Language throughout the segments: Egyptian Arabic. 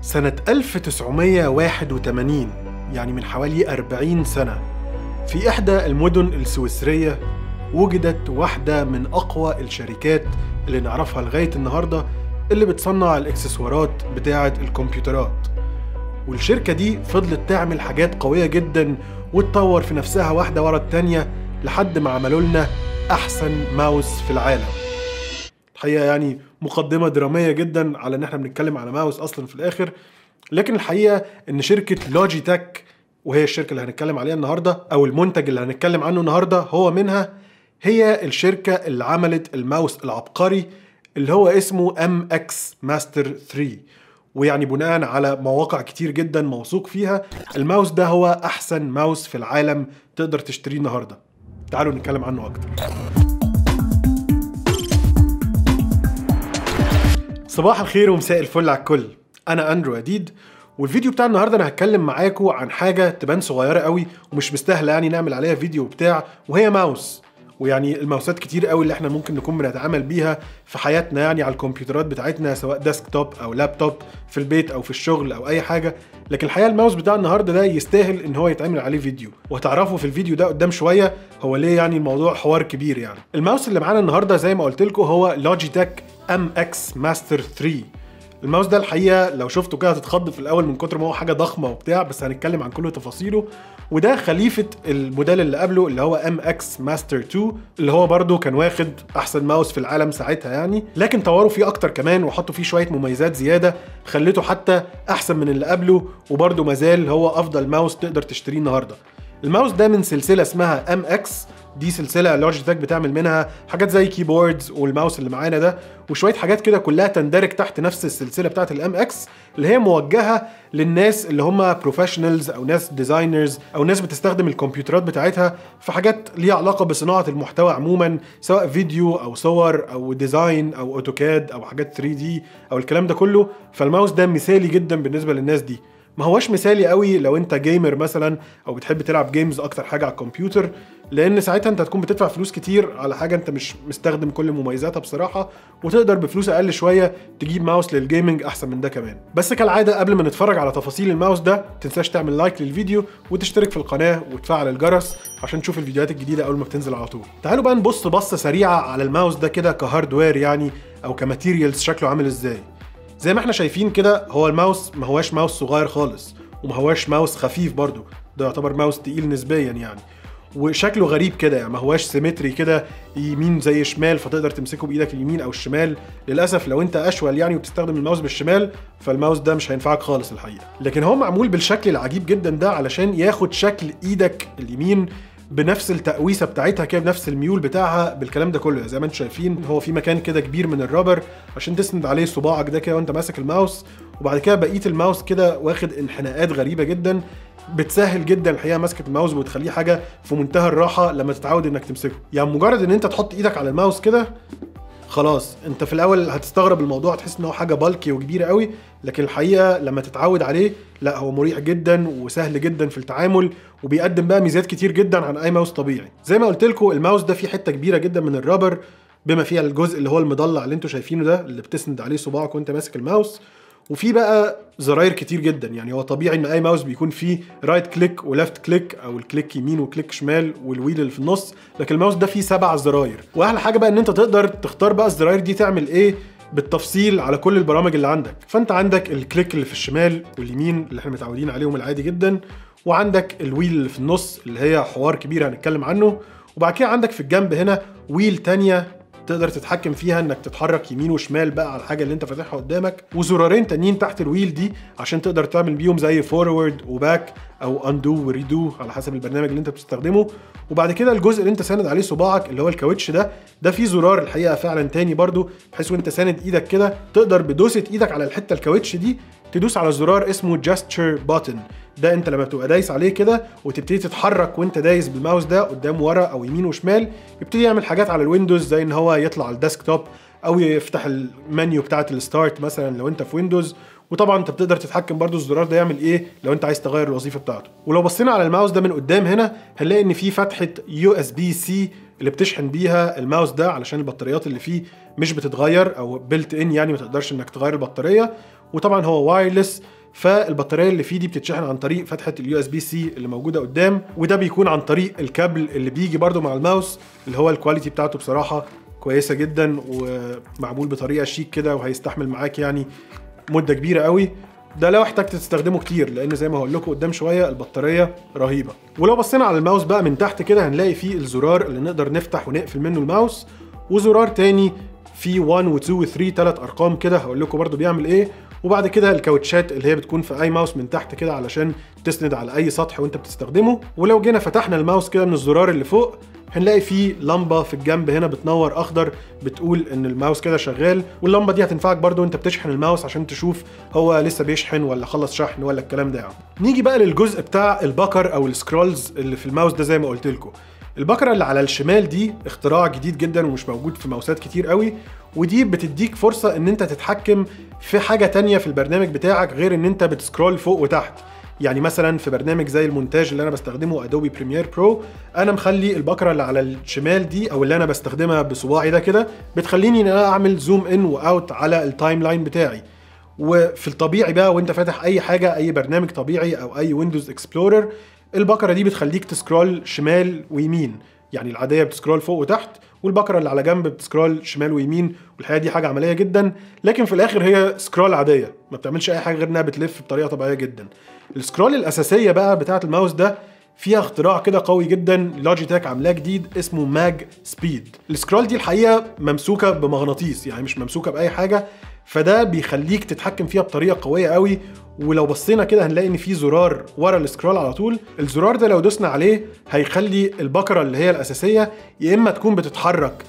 سنة 1981 يعني من حوالي 40 سنة في إحدى المدن السويسرية وجدت واحدة من أقوى الشركات اللي نعرفها لغاية النهاردة اللي بتصنع الإكسسوارات بتاعة الكمبيوترات والشركة دي فضلت تعمل حاجات قوية جدا وتطور في نفسها واحدة ورا التانية لحد ما عملوا لنا أحسن ماوس في العالم الحقيقة يعني مقدمة درامية جدا على إن احنا بنتكلم على ماوس أصلا في الآخر لكن الحقيقة إن شركة لوجيتك وهي الشركة اللي هنتكلم عليها النهاردة أو المنتج اللي هنتكلم عنه النهاردة هو منها هي الشركة اللي عملت الماوس العبقري اللي هو اسمه ام اكس ماستر 3 ويعني بناء على مواقع كتير جدا موثوق فيها الماوس ده هو احسن ماوس في العالم تقدر تشتريه النهارده تعالوا نتكلم عنه اكتر صباح الخير ومساء الفل على الكل انا اندرو اديد والفيديو بتاع النهارده انا هتكلم معاكم عن حاجه تبان صغيره قوي ومش مستاهله يعني نعمل عليها فيديو بتاع وهي ماوس ويعني الماوسات كتير قوي اللي احنا ممكن نكون بنتعامل بيها في حياتنا يعني على الكمبيوترات بتاعتنا سواء ديسكتوب او لابتوب في البيت او في الشغل او اي حاجه لكن الحقيقه الماوس بتاع النهارده ده يستاهل ان هو يتعمل عليه فيديو وهتعرفوا في الفيديو ده قدام شويه هو ليه يعني الموضوع حوار كبير يعني الماوس اللي معانا النهارده زي ما قلت لكم هو لوجيتك ام اكس ماستر 3 الماوس ده الحقيقه لو شفته كده هتتخض في الاول من كتر ما هو حاجه ضخمه وبتاع بس هنتكلم عن كل تفاصيله وده خليفه الموديل اللي قبله اللي هو ام اكس ماستر 2 اللي هو برده كان واخد احسن ماوس في العالم ساعتها يعني لكن طوروا فيه اكتر كمان وحطوا فيه شويه مميزات زياده خليته حتى احسن من اللي قبله وبرده مازال هو افضل ماوس تقدر تشتريه النهارده الماوس ده من سلسله اسمها ام اكس دي سلسله لوجيتك بتعمل منها حاجات زي كيبوردز والماوس اللي معانا ده وشويه حاجات كده كلها تندرج تحت نفس السلسله بتاعه الام اكس اللي هي موجهه للناس اللي هم بروفيشنالز او ناس ديزاينرز او ناس بتستخدم الكمبيوترات بتاعتها في حاجات ليها علاقه بصناعه المحتوى عموما سواء فيديو او صور او ديزاين او اوتوكاد او حاجات 3 دي او الكلام ده كله فالماوس ده مثالي جدا بالنسبه للناس دي ما هواش مثالي قوي لو انت جيمر مثلا او بتحب تلعب جيمز اكتر حاجه على الكمبيوتر لان ساعتها انت هتكون بتدفع فلوس كتير على حاجه انت مش مستخدم كل مميزاتها بصراحه وتقدر بفلوس اقل شويه تجيب ماوس للجيمنج احسن من ده كمان بس كالعاده قبل ما نتفرج على تفاصيل الماوس ده تنساش تعمل لايك للفيديو وتشترك في القناه وتفعل الجرس عشان تشوف الفيديوهات الجديده اول ما بتنزل على طول تعالوا بقى نبص بصه سريعه على الماوس ده كده كهاردوير يعني او كماتيريالز شكله عامل ازاي زي ما احنا شايفين كده هو الماوس ما هواش ماوس صغير خالص وما هواش ماوس خفيف برضو ده يعتبر ماوس تقيل نسبيا يعني وشكله غريب كده يعني ما هواش سيمتري كده يمين زي شمال فتقدر تمسكه بايدك اليمين او الشمال للاسف لو انت اشول يعني وبتستخدم الماوس بالشمال فالماوس ده مش هينفعك خالص الحقيقه لكن هو معمول بالشكل العجيب جدا ده علشان ياخد شكل ايدك اليمين بنفس التقويسه بتاعتها كده بنفس الميول بتاعها بالكلام ده كله زي ما انتم شايفين هو في مكان كده كبير من الرابر عشان تسند عليه صباعك ده كده وانت ماسك الماوس وبعد كده بقيه الماوس كده واخد انحناءات غريبه جدا بتسهل جدا الحقيقه مسكه الماوس وبتخليه حاجه في منتهى الراحه لما تتعود انك تمسكه يعني مجرد ان انت تحط ايدك على الماوس كده خلاص انت في الاول هتستغرب الموضوع تحس ان هو حاجه بالكي وكبيره قوي لكن الحقيقه لما تتعود عليه لا هو مريح جدا وسهل جدا في التعامل وبيقدم بقى ميزات كتير جدا عن اي ماوس طبيعي زي ما قلت لكم الماوس ده فيه حته كبيره جدا من الرابر بما فيها الجزء اللي هو المضلع اللي انتوا شايفينه ده اللي بتسند عليه صباعك وانت ماسك الماوس وفي بقى زراير كتير جدا يعني هو طبيعي ان اي ماوس بيكون فيه رايت كليك وليفت كليك او الكليك يمين وكليك شمال والويل اللي في النص لكن الماوس ده فيه سبع زراير واحلى حاجه بقى ان انت تقدر تختار بقى الزراير دي تعمل ايه بالتفصيل على كل البرامج اللي عندك فانت عندك الكليك اللي في الشمال واليمين اللي احنا متعودين عليهم العادي جدا وعندك الويل اللي في النص اللي هي حوار كبير هنتكلم عنه وبعد كده عندك في الجنب هنا ويل تانية تقدر تتحكم فيها انك تتحرك يمين وشمال بقى على الحاجه اللي انت فاتحها قدامك وزرارين تانيين تحت الويل دي عشان تقدر تعمل بيهم زي فورورد وباك او اندو وريدو على حسب البرنامج اللي انت بتستخدمه وبعد كده الجزء اللي انت ساند عليه صباعك اللي هو الكاوتش ده ده فيه زرار الحقيقه فعلا تاني برضو بحيث وانت ساند ايدك كده تقدر بدوسه ايدك على الحته الكاوتش دي تدوس على زرار اسمه جاستشر باتن ده انت لما بتبقى دايس عليه كده وتبتدي تتحرك وانت دايس بالماوس ده قدام ورا او يمين وشمال يبتدي يعمل حاجات على الويندوز زي ان هو يطلع على الديسكتوب او يفتح المنيو بتاعه الستارت مثلا لو انت في ويندوز وطبعا انت بتقدر تتحكم برضو الزرار ده يعمل ايه لو انت عايز تغير الوظيفه بتاعته ولو بصينا على الماوس ده من قدام هنا هنلاقي ان في فتحه يو اس بي سي اللي بتشحن بيها الماوس ده علشان البطاريات اللي فيه مش بتتغير او بيلت ان يعني ما تقدرش انك تغير البطاريه وطبعا هو وايرلس فالبطاريه اللي فيه دي بتتشحن عن طريق فتحه اليو اس بي سي اللي موجوده قدام وده بيكون عن طريق الكابل اللي بيجي برده مع الماوس اللي هو الكواليتي بتاعته بصراحه كويسه جدا ومعمول بطريقه شيك كده وهيستحمل معاك يعني مده كبيره قوي ده لو احتجت تستخدمه كتير لان زي ما هقول لكم قدام شويه البطاريه رهيبه ولو بصينا على الماوس بقى من تحت كده هنلاقي فيه الزرار اللي نقدر نفتح ونقفل منه الماوس وزرار تاني فيه 1 و2 و3 ثلاث ارقام كده هقول لكم برده بيعمل ايه وبعد كده الكاوتشات اللي هي بتكون في اي ماوس من تحت كده علشان تسند على اي سطح وانت بتستخدمه ولو جينا فتحنا الماوس كده من الزرار اللي فوق هنلاقي فيه لمبه في الجنب هنا بتنور اخضر بتقول ان الماوس كده شغال واللمبه دي هتنفعك برده وانت بتشحن الماوس عشان تشوف هو لسه بيشحن ولا خلص شحن ولا الكلام ده يعني. نيجي بقى للجزء بتاع البكر او السكرولز اللي في الماوس ده زي ما قلت لكم البكره اللي على الشمال دي اختراع جديد جدا ومش موجود في ماوسات كتير قوي ودي بتديك فرصه ان انت تتحكم في حاجه تانية في البرنامج بتاعك غير ان انت بتسكرول فوق وتحت يعني مثلا في برنامج زي المونتاج اللي انا بستخدمه ادوبي بريمير برو انا مخلي البكره اللي على الشمال دي او اللي انا بستخدمها بصباعي ده كده بتخليني ان انا اعمل زوم ان واوت على التايم لاين بتاعي وفي الطبيعي بقى وانت فاتح اي حاجه اي برنامج طبيعي او اي ويندوز اكسبلورر البكره دي بتخليك تسكرول شمال ويمين يعني العاديه بتسكرول فوق وتحت والبكره اللي على جنب بتسكرول شمال ويمين والحقيقه دي حاجه عمليه جدا لكن في الاخر هي سكرول عاديه ما بتعملش اي حاجه غير انها بتلف بطريقه طبيعيه جدا السكرول الاساسيه بقى بتاعه الماوس ده فيها اختراع كده قوي جدا لوجيتك عاملاه جديد اسمه ماج سبيد السكرول دي الحقيقه ممسوكه بمغناطيس يعني مش ممسوكه باي حاجه فده بيخليك تتحكم فيها بطريقه قويه قوي ولو بصينا كده هنلاقي ان في زرار ورا السكرول على طول الزرار ده لو دوسنا عليه هيخلي البكره اللي هي الاساسيه يا اما تكون بتتحرك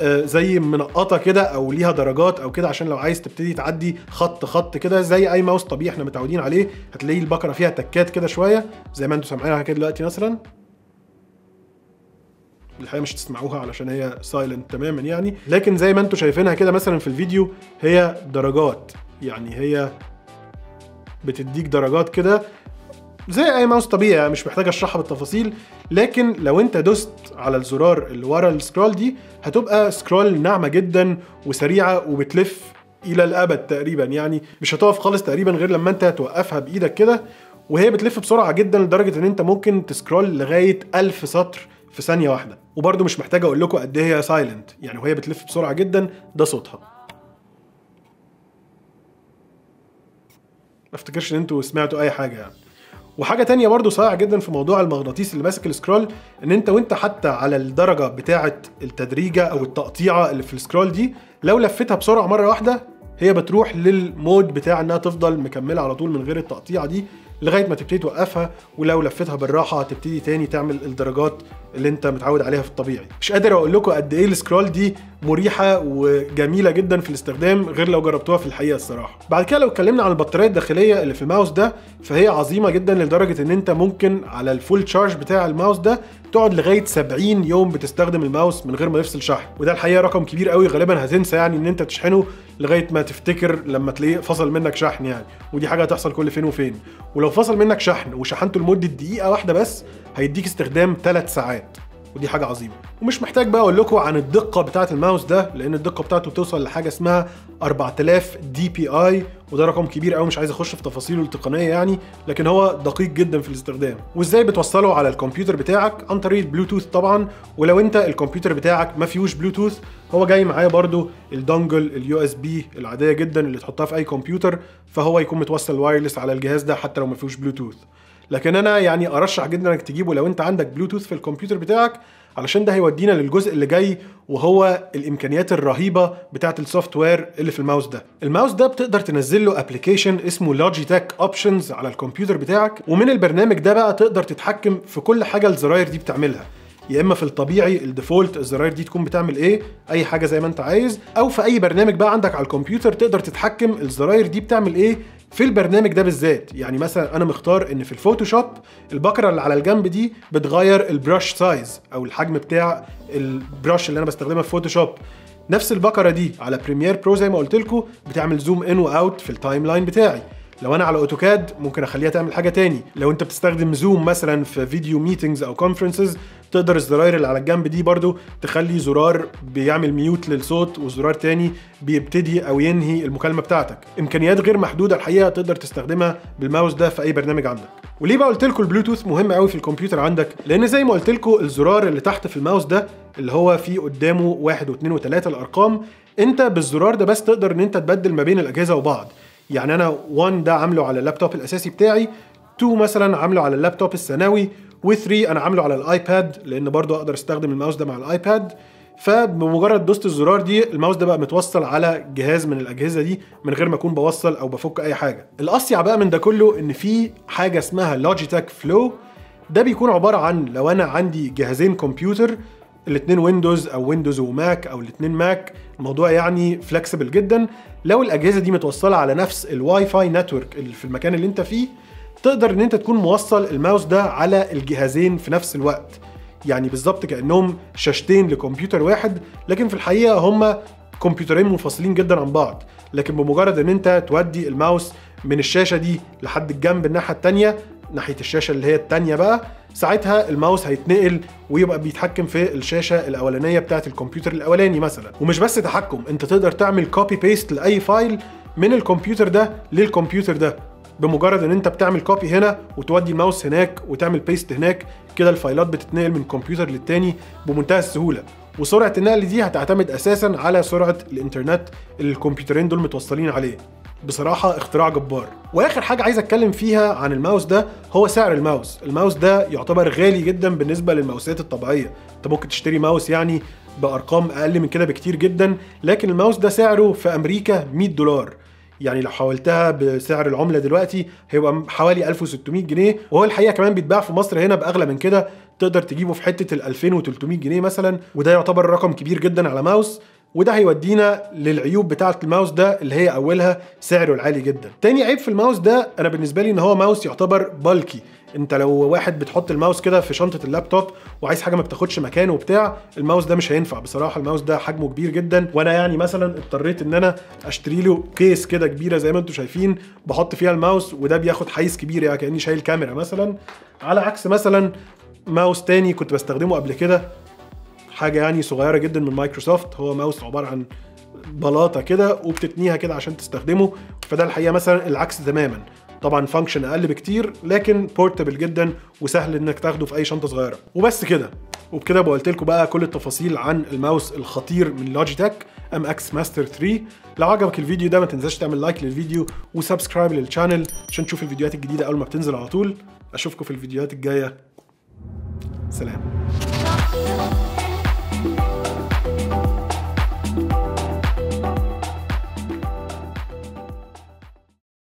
زي منقطه كده او ليها درجات او كده عشان لو عايز تبتدي تعدي خط خط كده زي اي ماوس طبيعي احنا متعودين عليه هتلاقي البكره فيها تكات كده شويه زي ما انتم سامعينها كده دلوقتي مثلا الحقيقه مش تسمعوها علشان هي سايلنت تماما يعني لكن زي ما انتم شايفينها كده مثلا في الفيديو هي درجات يعني هي بتديك درجات كده زي اي ماوس طبيعي يعني مش محتاج اشرحها بالتفاصيل لكن لو انت دوست على الزرار اللي ورا السكرول دي هتبقى سكرول ناعمه جدا وسريعه وبتلف الى الابد تقريبا يعني مش هتقف خالص تقريبا غير لما انت توقفها بايدك كده وهي بتلف بسرعه جدا لدرجه ان انت ممكن تسكرول لغايه ألف سطر في ثانيه واحده وبرده مش محتاج اقول لكم قد ايه هي سايلنت يعني وهي بتلف بسرعه جدا ده صوتها ما افتكرش ان انتوا سمعتوا اي حاجه يعني وحاجه تانية برضو صايعه جدا في موضوع المغناطيس اللي ماسك السكرول ان انت وانت حتى على الدرجه بتاعه التدريجه او التقطيعه اللي في السكرول دي لو لفتها بسرعه مره واحده هي بتروح للمود بتاع انها تفضل مكمله على طول من غير التقطيعه دي لغايه ما تبتدي توقفها ولو لفتها بالراحه تبتدي تاني تعمل الدرجات اللي انت متعود عليها في الطبيعي مش قادر اقول لكم قد ايه السكرول دي مريحه وجميله جدا في الاستخدام غير لو جربتوها في الحقيقه الصراحه بعد كده لو اتكلمنا عن البطاريه الداخليه اللي في الماوس ده فهي عظيمه جدا لدرجه ان انت ممكن على الفول تشارج بتاع الماوس ده تقعد لغايه 70 يوم بتستخدم الماوس من غير ما يفصل شحن وده الحقيقه رقم كبير قوي غالبا هتنسى يعني ان انت تشحنه لغايه ما تفتكر لما تلاقيه فصل منك شحن يعني ودي حاجه هتحصل كل فين وفين ولو فصل منك شحن وشحنته لمده دقيقه واحده بس هيديك استخدام 3 ساعات ودي حاجه عظيمه ومش محتاج بقى اقول لكم عن الدقه بتاعه الماوس ده لان الدقه بتاعته بتوصل لحاجه اسمها 4000 دي بي اي وده رقم كبير قوي مش عايز اخش في تفاصيله التقنيه يعني لكن هو دقيق جدا في الاستخدام وازاي بتوصله على الكمبيوتر بتاعك عن طريق البلوتوث طبعا ولو انت الكمبيوتر بتاعك ما فيهوش بلوتوث هو جاي معاه برده الدونجل اليو اس بي العاديه جدا اللي تحطها في اي كمبيوتر فهو يكون متوصل وايرلس على الجهاز ده حتى لو ما فيهوش بلوتوث لكن انا يعني ارشح جدا انك تجيبه لو انت عندك بلوتوث في الكمبيوتر بتاعك علشان ده هيودينا للجزء اللي جاي وهو الامكانيات الرهيبه بتاعه السوفت وير اللي في الماوس ده الماوس ده بتقدر تنزل له ابلكيشن اسمه لوجيتك اوبشنز على الكمبيوتر بتاعك ومن البرنامج ده بقى تقدر تتحكم في كل حاجه الزراير دي بتعملها يا اما في الطبيعي الديفولت الزراير دي تكون بتعمل ايه اي حاجه زي ما انت عايز او في اي برنامج بقى عندك على الكمبيوتر تقدر تتحكم الزراير دي بتعمل ايه في البرنامج ده بالذات يعني مثلا انا مختار ان في الفوتوشوب البكره اللي على الجنب دي بتغير البرش سايز او الحجم بتاع البرش اللي انا بستخدمها في فوتوشوب نفس البكره دي على بريمير برو زي ما قلت لكم بتعمل زوم ان واوت في التايم لاين بتاعي لو انا على اوتوكاد ممكن اخليها تعمل حاجه تاني لو انت بتستخدم زوم مثلا في فيديو ميتينجز او كونفرنسز تقدر الزراير اللي على الجنب دي برضو تخلي زرار بيعمل ميوت للصوت وزرار تاني بيبتدي او ينهي المكالمه بتاعتك امكانيات غير محدوده الحقيقه تقدر تستخدمها بالماوس ده في اي برنامج عندك وليه بقى قلت لكم البلوتوث مهم قوي في الكمبيوتر عندك لان زي ما قلت لكم الزرار اللي تحت في الماوس ده اللي هو فيه قدامه واحد واثنين وثلاثة الارقام انت بالزرار ده بس تقدر ان انت تبدل ما بين الاجهزه وبعض يعني انا 1 ده عامله على اللابتوب الاساسي بتاعي 2 مثلا عامله على اللابتوب الثانوي و3 انا عامله على الايباد لان برضو اقدر استخدم الماوس ده مع الايباد فبمجرد دوست الزرار دي الماوس ده بقى متوصل على جهاز من الاجهزه دي من غير ما اكون بوصل او بفك اي حاجه الاصيع بقى من ده كله ان في حاجه اسمها لوجيتك فلو ده بيكون عباره عن لو انا عندي جهازين كمبيوتر الاثنين ويندوز او ويندوز وماك او الاثنين ماك الموضوع يعني فلكسبل جدا لو الاجهزه دي متوصله على نفس الواي فاي نتورك اللي في المكان اللي انت فيه تقدر ان انت تكون موصل الماوس ده على الجهازين في نفس الوقت يعني بالظبط كانهم شاشتين لكمبيوتر واحد لكن في الحقيقه هما كمبيوترين منفصلين جدا عن بعض لكن بمجرد ان انت تودي الماوس من الشاشه دي لحد الجنب الناحيه التانية ناحيه الشاشه اللي هي التانية بقى ساعتها الماوس هيتنقل ويبقى بيتحكم في الشاشه الاولانيه بتاعه الكمبيوتر الاولاني مثلا ومش بس تحكم انت تقدر تعمل كوبي بيست لاي فايل من الكمبيوتر ده للكمبيوتر ده بمجرد ان انت بتعمل كوبي هنا وتودي الماوس هناك وتعمل بيست هناك كده الفايلات بتتنقل من كمبيوتر للتاني بمنتهى السهوله وسرعه النقل دي هتعتمد اساسا على سرعه الانترنت اللي الكمبيوترين دول متوصلين عليه بصراحة اختراع جبار واخر حاجة عايز اتكلم فيها عن الماوس ده هو سعر الماوس الماوس ده يعتبر غالي جدا بالنسبة للماوسات الطبيعية انت ممكن تشتري ماوس يعني بارقام اقل من كده بكتير جدا لكن الماوس ده سعره في امريكا 100 دولار يعني لو حولتها بسعر العملة دلوقتي هيبقى حوالي 1600 جنيه وهو الحقيقة كمان بيتباع في مصر هنا بأغلى من كده تقدر تجيبه في حتة ال 2300 جنيه مثلا وده يعتبر رقم كبير جدا على ماوس وده هيودينا للعيوب بتاعه الماوس ده اللي هي اولها سعره العالي جدا تاني عيب في الماوس ده انا بالنسبه لي ان هو ماوس يعتبر بالكي انت لو واحد بتحط الماوس كده في شنطه اللابتوب وعايز حاجه ما بتاخدش مكانه وبتاع الماوس ده مش هينفع بصراحه الماوس ده حجمه كبير جدا وانا يعني مثلا اضطريت ان انا اشتري له كيس كده كبيره زي ما انتم شايفين بحط فيها الماوس وده بياخد حيز كبير يعني كاني شايل كاميرا مثلا على عكس مثلا ماوس تاني كنت بستخدمه قبل كده حاجه يعني صغيره جدا من مايكروسوفت هو ماوس عباره عن بلاطه كده وبتتنيها كده عشان تستخدمه فده الحقيقه مثلا العكس تماما طبعا فانكشن اقل بكتير لكن بورتبل جدا وسهل انك تاخده في اي شنطه صغيره وبس كده وبكده قلت لكم بقى كل التفاصيل عن الماوس الخطير من لوجيتك ام اكس ماستر 3 لو عجبك الفيديو ده ما تنساش تعمل لايك للفيديو وسبسكرايب للشانل عشان تشوف الفيديوهات الجديده اول ما بتنزل على طول اشوفكم في الفيديوهات الجايه سلام